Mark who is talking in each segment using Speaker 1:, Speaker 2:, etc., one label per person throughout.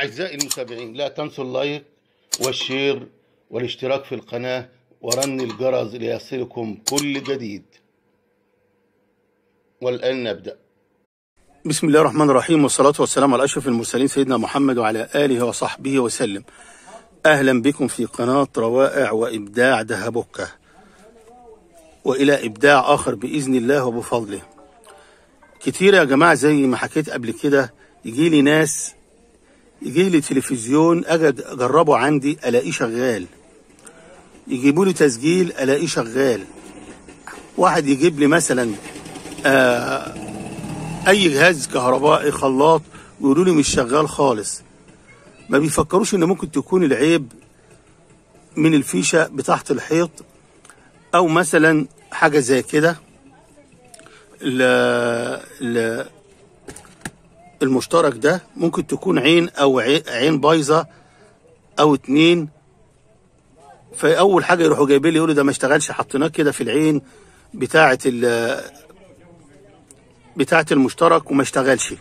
Speaker 1: أعزائي المتابعين لا تنسوا اللايك والشير والاشتراك في القناة ورن الجرس ليصلكم كل جديد والآن نبدأ بسم الله الرحمن الرحيم والصلاة والسلام على أشرف المرسلين سيدنا محمد وعلى آله وصحبه وسلم أهلا بكم في قناة روائع وإبداع دهبكة وإلى إبداع آخر بإذن الله وبفضله كتير يا جماعة زي ما حكيت قبل كده يجي لي ناس يجي لي تلفزيون أجي أجربه عندي ألاقيه شغال يجيبوا لي تسجيل ألاقيه شغال واحد يجيب لي مثلا آه أي جهاز كهربائي خلاط ويقولوا لي مش شغال خالص ما بيفكروش إن ممكن تكون العيب من الفيشة بتاعت الحيط أو مثلا حاجة زي كده ل... ل... المشترك ده ممكن تكون عين او عي- عين بايظه او اتنين فاول حاجه يروحوا جايبين لي يقولوا ده ما اشتغلش حطيناه كده في العين بتاعه ال بتاعه المشترك وما اشتغلش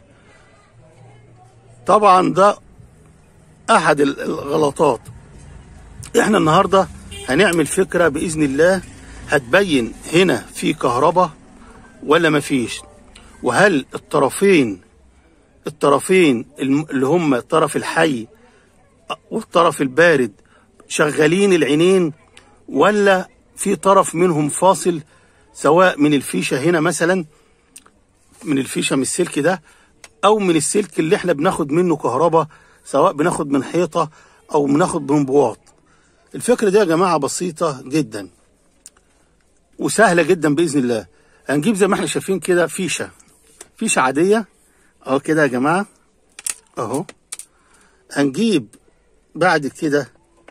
Speaker 1: طبعا ده احد ال- الغلطات احنا النهارده هنعمل فكره باذن الله هتبين هنا في كهرباء ولا مفيش وهل الطرفين الطرفين الم- اللي هم الطرف الحي والطرف البارد شغالين العينين ولا في طرف منهم فاصل سواء من الفيشة هنا مثلا من الفيشة من السلك ده أو من السلك اللي احنا بناخد منه كهرباء سواء بناخد من حيطة أو بناخد من بواط الفكرة دي يا جماعة بسيطة جدا وسهلة جدا بإذن الله هنجيب زي ما احنا شايفين كده فيشة فيشة عادية اهو كده يا جماعة اهو هنجيب بعد كده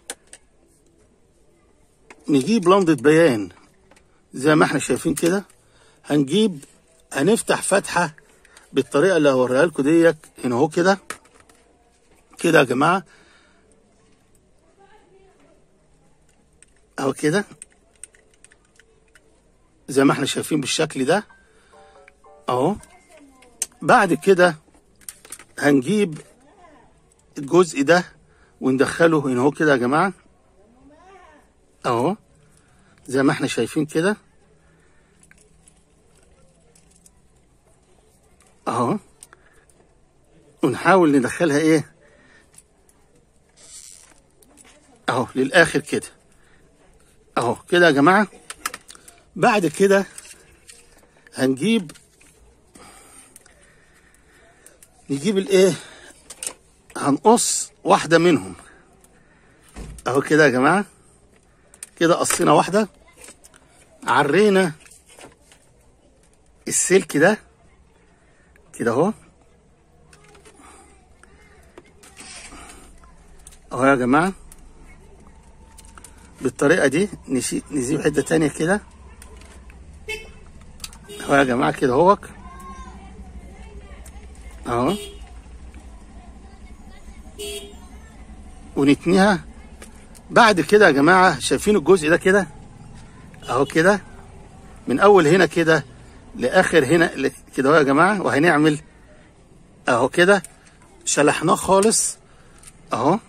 Speaker 1: نجيب لمضة بيان زي ما احنا شايفين كده هنجيب هنفتح فتحة بالطريقة اللي هوريها لكم ديت هنا اهو كده كده يا جماعة اهو كده زي ما احنا شايفين بالشكل ده اهو بعد كده هنجيب الجزء ده وندخله هنا اهو كده يا جماعه اهو زي ما احنا شايفين كده اهو ونحاول ندخلها ايه اهو للاخر كده اهو كده يا جماعه بعد كده هنجيب نجيب الايه هنقص واحدة منهم اهو كده يا جماعة كده قصينا واحدة عرينا السلك ده كده اهو اهو يا جماعة بالطريقة دي نشي- نجيب حتة تانية كده اهو يا جماعة كده اهوك اهو ونتنيها بعد كده يا جماعة شايفين الجزء ده كده اهو كده من اول هنا كده لاخر هنا ل- كده اهو يا جماعة وهنعمل اهو كده شلحناه خالص اهو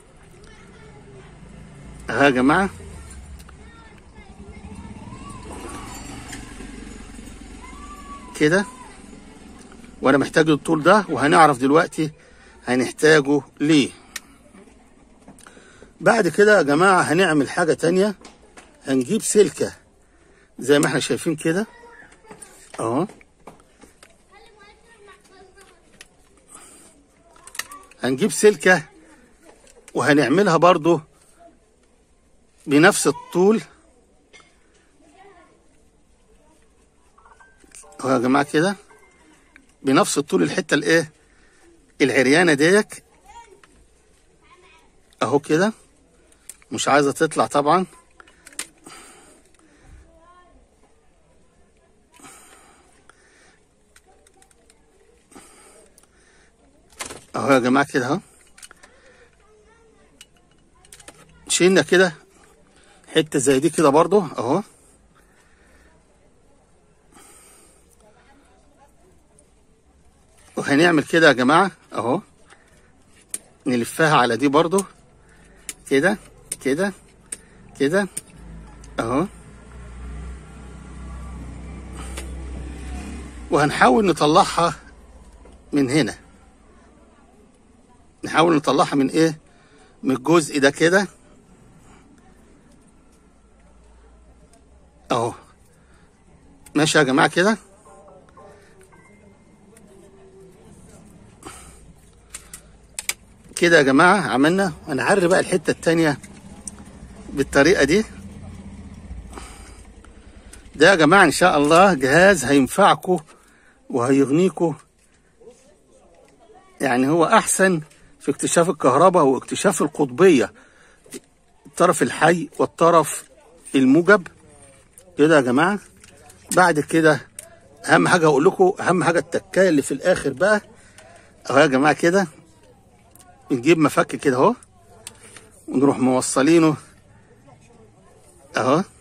Speaker 1: اهو يا جماعة كده وانا محتاج الطول ده وهنعرف دلوقتي هنحتاجه ليه بعد كده يا جماعة هنعمل حاجة تانية هنجيب سلكة زي ما احنا شايفين كده اهو هنجيب سلكة وهنعملها برضو بنفس الطول اهو يا جماعة كده بنفس الطول الحته الايه العريانه ديك اهو كده مش عايزه تطلع طبعا اهو يا جماعه كده اهو شيلنا كده حته زي دي كده برضو اهو وهنعمل كده يا جماعه اهو نلفها على دي برضو كده كده كده اهو وهنحاول نطلعها من هنا نحاول نطلعها من ايه من الجزء ده كده اهو ماشي يا جماعه كده كده يا جماعه عملنا هنعري بقى الحته التانيه بالطريقه دي ده يا جماعه ان شاء الله جهاز هينفعكم وهيغنيكم يعني هو احسن في اكتشاف الكهرباء واكتشاف القطبيه الطرف الحي والطرف الموجب كده يا جماعه بعد كده اهم حاجه هقول لكم اهم حاجه التكايه اللي في الاخر بقى اهو يا جماعه كده نجيب مفك كده اهو ونروح موصلينه اهو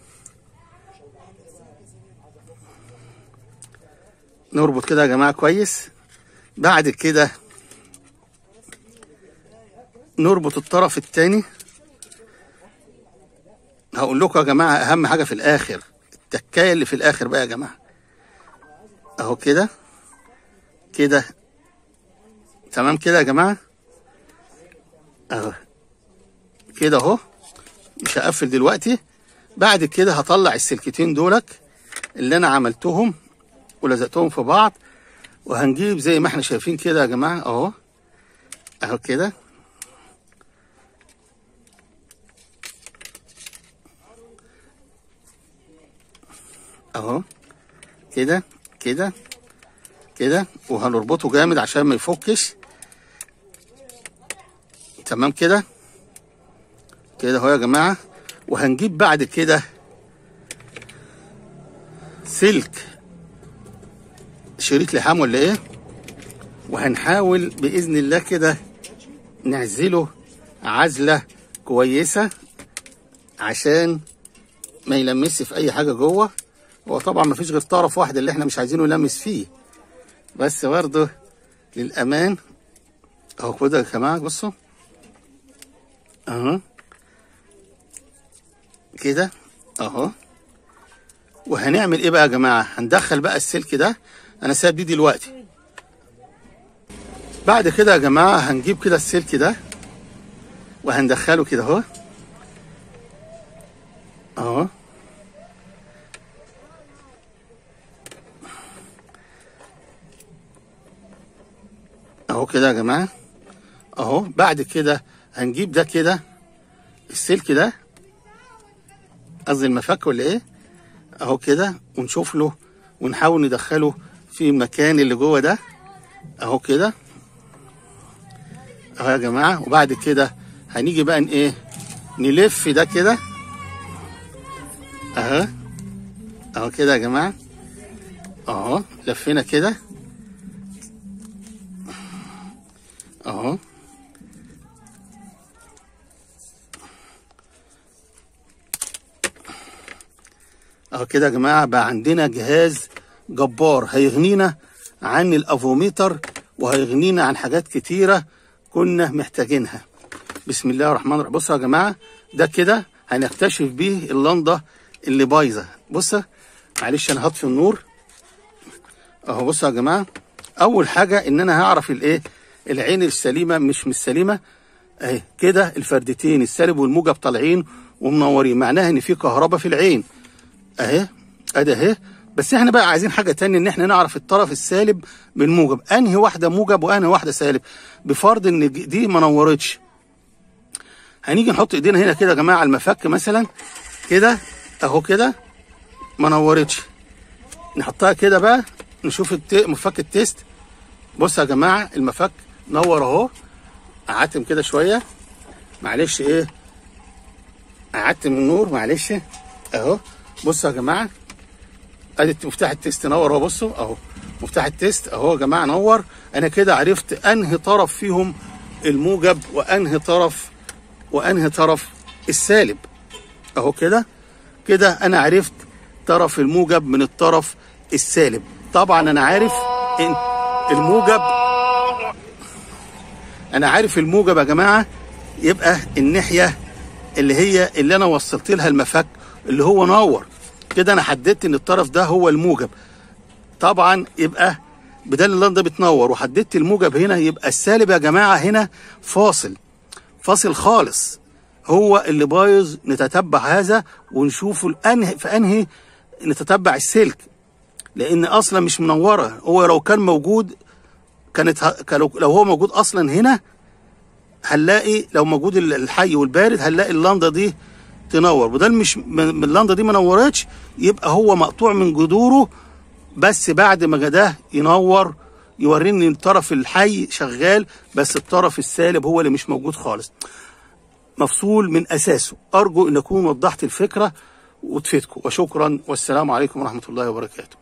Speaker 1: نربط كده يا جماعه كويس بعد كده نربط الطرف التاني هقول لكم يا جماعه اهم حاجه في الاخر التكايه اللي في الاخر بقى يا جماعه اهو كده كده تمام كده يا جماعه اهو كده اهو مش هقفل دلوقتي بعد كده هطلع السلكتين دولك اللي انا عملتهم ولزقتهم في بعض وهنجيب زي ما احنا شايفين كده يا جماعه اهو اهو كده اهو كده كده كده وهنربطه جامد عشان ما يفكش تمام كده كده اهو يا جماعه وهنجيب بعد كده سلك شريط لحام ولا ايه وهنحاول باذن الله كده نعزله عزله كويسه عشان ما يلمس في اي حاجه جوه هو طبعا ما فيش غير طرف واحد اللي احنا مش عايزينه يلمس فيه بس برضه للامان اهو كده يا جماعه بصوا اهو كده اهو وهنعمل ايه بقى يا جماعه هندخل بقى السلك ده انا سايب دي دلوقتي بعد كده يا جماعه هنجيب كده السلك ده وهندخله كده اهو اهو اهو كده يا جماعه اهو بعد كده هنجيب ده كده السلك ده قصدي المفك ولا ايه اهو كده ونشوف له ونحاول ندخله في المكان اللي جوه ده اهو كده اهو يا جماعه وبعد كده هنيجي بقى ايه نلف ده كده اهو اهو كده يا جماعه اهو لفينا كده اهو اهو كده يا جماعه بقى عندنا جهاز جبار هيغنينا عن الافوميتر وهيغنينا عن حاجات كتيره كنا محتاجينها بسم الله الرحمن الرحيم بصوا يا جماعه ده كده هنكتشف بيه اللنده اللي بايظه بصوا معلش انا هطفي النور اهو بصوا يا جماعه اول حاجه ان انا هعرف الايه العين السليمه مش مش سليمه اهي كده الفردتين السالب والموجب طالعين ومنورين معناها ان في كهرباء في العين اهي ادي اهي بس احنا بقى عايزين حاجه تانية ان احنا نعرف الطرف السالب من الموجب انهي واحده موجب وانهي واحده سالب بفرض ان دي ما نورتش هنيجي نحط ايدينا هنا كده يا جماعه على المفك مثلا كده اهو كده ما نورتش نحطها كده بقى نشوف الت... مفك التيست بص يا جماعه المفك نور اهو اعتم كده شويه معلش ايه اعتم النور معلش اهو بصوا يا جماعه ادي مفتاح التيست نور اهو بصوا اهو مفتاح التيست اهو يا جماعه نور انا كده عرفت انهي طرف فيهم الموجب وانهي طرف وانهي طرف السالب اهو كده كده انا عرفت طرف الموجب من الطرف السالب طبعا انا عارف ان الموجب انا عارف الموجب يا جماعه يبقى الناحيه اللي هي اللي انا وصلت لها المفك اللي هو نور كده انا حددت ان الطرف ده هو الموجب طبعا يبقى بدل اللنده بتنور وحددت الموجب هنا يبقى السالب يا جماعه هنا فاصل فاصل خالص هو اللي بايظ نتتبع هذا ونشوف الانهي في انهي نتتبع السلك لان اصلا مش منوره هو لو كان موجود كانت ه... كان لو لو هو موجود اصلا هنا هنلاقي لو موجود ال- الحي والبارد هنلاقي اللنده دي تنور بدل مش م- م- اللنده دي ما نورتش يبقى هو مقطوع من جذوره بس بعد ما ده ينور يوريني الطرف الحي شغال بس الطرف السالب هو اللي مش موجود خالص مفصول من اساسه ارجو ان اكون وضحت الفكره وتفيدكم وشكرا والسلام عليكم ورحمه الله وبركاته